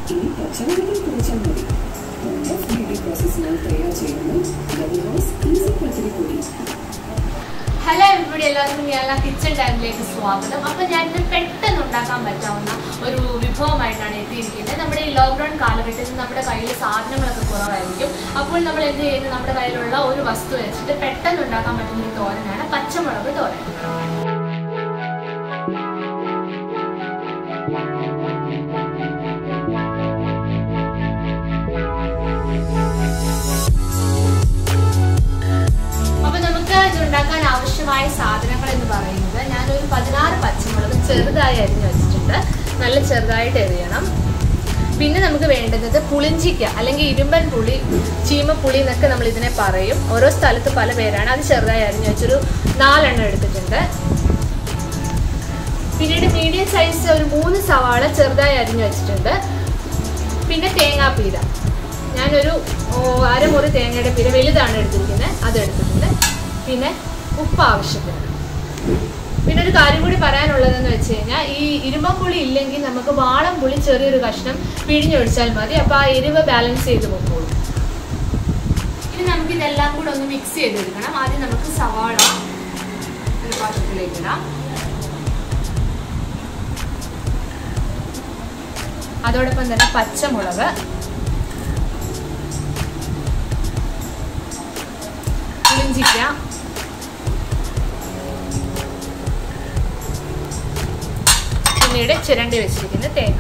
ഇനി പച്ചമുളകിൽ കുറച്ചാൽ മതി ഓഫ് ബ്യൂട്ടി പ്രോസസ്സിനായി തയ്യാർ ചെയ്യുന്നു ഡബിൾ ഹൗസ് ഈസി പത്തിരിപ്പൊടി ഹലോ എവിടെ എല്ലാവർക്കും ഞാൻ കിച്ചൺ ടൈമിലേക്ക് സ്വാഗതം അപ്പോൾ ഞാൻ ഇന്ന് പെട്ടെന്ന് ഉണ്ടാക്കാൻ പറ്റാവുന്ന ഒരു വിഭവമായിട്ടാണ് എത്തിയിരിക്കുന്നത് നമ്മുടെ ഈ ലോക്ക്ഡൗൺ കാലഘട്ടത്തിൽ നമ്മുടെ കയ്യിൽ സാധനങ്ങളൊക്കെ കുറവായിരിക്കും അപ്പോൾ നമ്മൾ എന്ത് ചെയ്യുന്നത് നമ്മുടെ കയ്യിലുള്ള ഒരു വസ്തു വെച്ചിട്ട് പെട്ടെന്ന് ഉണ്ടാക്കാൻ പറ്റുന്ന ഒരു തോരനാണ് പച്ചമുളക് തോരൻ അപ്പൊ നമുക്ക് ഇത് ഉണ്ടാക്കാൻ ആവശ്യമായ സാധനങ്ങൾ എന്ന് പറയുന്നത് ഞാനൊരു പതിനാറ് പച്ചമുളക് ചെറുതായി അരിഞ്ഞു വെച്ചിട്ടുണ്ട് നല്ല ചെറുതായിട്ട് എറിയണം പിന്നെ നമുക്ക് വേണ്ടുന്നത് പുളിഞ്ചിക്ക അല്ലെങ്കിൽ ഇരുമ്പൻ പുളി ചീമപ്പുളി എന്നൊക്കെ നമ്മൾ ഇതിനെ പറയും ഓരോ സ്ഥലത്ത് പല പേരാണ് അത് ചെറുതായി അരിഞ്ഞു വെച്ചൊരു നാലെണ്ണം എടുത്തിട്ടുണ്ട് പിന്നീട് മീഡിയം സൈസ് ഒരു മൂന്ന് സവാള ചെറുതായി അരിഞ്ഞു വെച്ചിട്ടുണ്ട് പിന്നെ തേങ്ങാപ്പീര ഞാനൊരു ഓ, അരമുറി തേങ്ങയുടെ പീര വലുതാണ് എടുത്തിരിക്കുന്നത് അത് എടുത്തിട്ടുണ്ട് പിന്നെ ഉപ്പ് ആവശ്യത്തിന് പിന്നെ ഒരു കാര്യം കൂടി പറയാനുള്ളതെന്ന് വെച്ച് കഴിഞ്ഞാൽ ഈ ഇരുമ്പമ്പുളി ഇല്ലെങ്കിൽ നമുക്ക് വാളം പുളി ചെറിയൊരു കഷ്ണം പിഴിഞ്ഞൊഴിച്ചാൽ മതി അപ്പോൾ ആ എരിവ് ബാലൻസ് ചെയ്ത് പോകുള്ളൂ ഇനി നമുക്ക് ഇതെല്ലാം കൂടെ ഒന്ന് മിക്സ് ചെയ്തെടുക്കണം ആദ്യം നമുക്ക് സവാള ഒരു പാത്രത്തിലേക്ക് ഇടാം അതോടൊപ്പം തന്നെ പച്ചമുളക് പുളിഞ്ചിക്ക പിന്നീട് ചിരണ്ടി വെച്ചിരിക്കുന്ന തേങ്ങ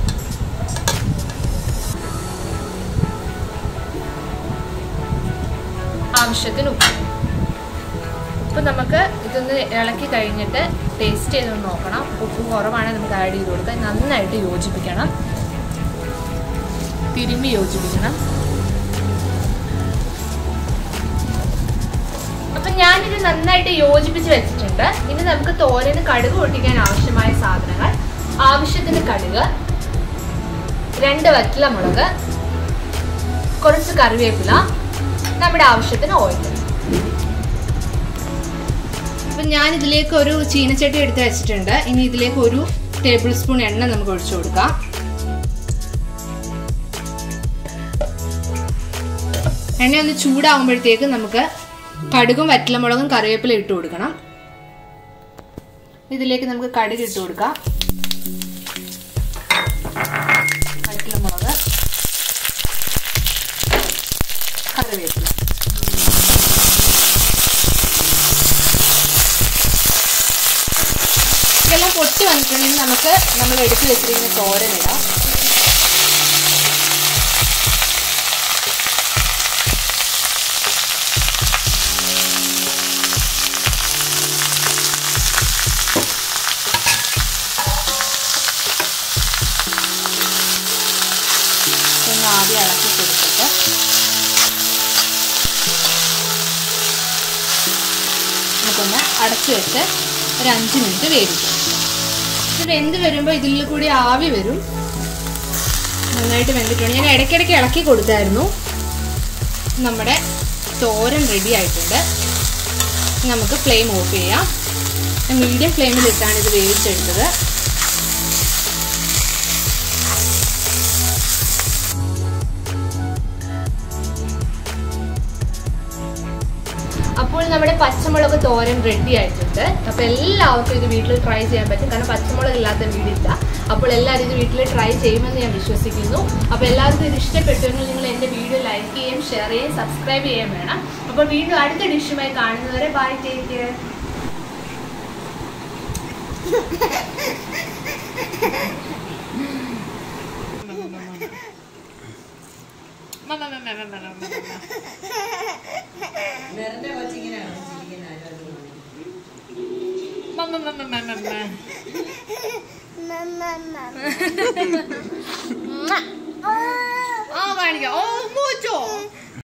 ആവശ്യത്തിന് ഉപ്പ് ഉപ്പ് നമുക്ക് ഇതൊന്ന് ഇളക്കി കഴിഞ്ഞിട്ട് ടേസ്റ്റ് ചെയ്തൊന്ന് നോക്കണം ഉപ്പ് കുറവാണെങ്കിൽ നമുക്ക് ആഡ് ചെയ്ത് കൊടുക്കാം നന്നായിട്ട് യോജിപ്പിക്കണം തിരുമ്മി യോജിപ്പിക്കണം അപ്പൊ ഞാനിത് നന്നായിട്ട് യോജിപ്പിച്ച് വെച്ചിട്ടുണ്ട് ഇനി നമുക്ക് തോരന് കടുക് പൊട്ടിക്കാൻ ആവശ്യമായ സാധനങ്ങൾ ആവശ്യത്തിന് കടുക് രണ്ട് വറ്റലമുളക് കുറച്ച് കറിവേപ്പില നമ്മുടെ ആവശ്യത്തിന് ഓയിൽ അപ്പൊ ഞാൻ ഇതിലേക്ക് ഒരു ചീനച്ചട്ടി എടുത്ത് വെച്ചിട്ടുണ്ട് ഇനി ഇതിലേക്ക് ഒരു ടേബിൾ സ്പൂൺ എണ്ണ നമുക്ക് ഒഴിച്ചു കൊടുക്കാം എണ്ണ ഒന്ന് ചൂടാവുമ്പോഴത്തേക്ക് നമുക്ക് കടുകും വറ്റലമുളകും കറിവേപ്പില ഇട്ട് കൊടുക്കണം ഇതിലേക്ക് നമുക്ക് കടുക് ഇട്ട് കൊടുക്കാം വറ്റലമുളക് കറിവേപ്പില ഇതെല്ലാം പൊട്ടി വന്നിട്ടുണ്ടെങ്കിൽ നമുക്ക് നമ്മൾ എടുത്തു വെച്ചിരിക്കുന്ന തോരൻ ഇടാം ഒന്ന് ആദ്യം ഇളക്കി കൊടുത്തിട്ട് നമുക്കൊന്ന് അടച്ചു വെച്ച് ഒരു അഞ്ച് മിനിറ്റ് വേവിക്കാം ഇത് വെന്ത് വരുമ്പോൾ ഇതിൽ കൂടി ആവി വരും നന്നായിട്ട് വെന്തിട്ടുണ്ട് ഞാൻ ഇടയ്ക്കിടയ്ക്ക് ഇളക്കി കൊടുത്തായിരുന്നു നമ്മുടെ തോരൻ റെഡി ആയിട്ടുണ്ട് നമുക്ക് ഫ്ലെയിം ഓഫ് ചെയ്യാം മീഡിയം ഫ്ലെയിമിലിട്ടാണ് ഇത് വേവിച്ചെടുത്തത് അപ്പോൾ നമ്മുടെ പച്ചമുളക് തോരൻ റെഡി ആയിട്ടുണ്ട് അപ്പോൾ എല്ലാവർക്കും ഇത് വീട്ടിൽ ട്രൈ ചെയ്യാൻ പറ്റും കാരണം പച്ചമുളക് ഇല്ലാത്ത വീടില്ല അപ്പോൾ എല്ലാവരും ഇത് വീട്ടിൽ ട്രൈ ചെയ്യുമെന്ന് ഞാൻ വിശ്വസിക്കുന്നു അപ്പോൾ എല്ലാവർക്കും ഇത് ഇഷ്ടപ്പെട്ടുവെങ്കിൽ നിങ്ങൾ എൻ്റെ വീഡിയോ ലൈക്ക് ചെയ്യുകയും ഷെയർ ചെയ്യുകയും സബ്സ്ക്രൈബ് ചെയ്യുകയും വേണം അപ്പോൾ വീണ്ടും അടുത്ത ഡിഷുമായി കാണുന്നവരെ ബൈ ടേക്ക് കെയർ വെറുതെ കൊച്ചിങ്ങനെയാണ് ചിരിക്കുന്നത് ആ കാണിക്കാം ഓ മൂച്ചോ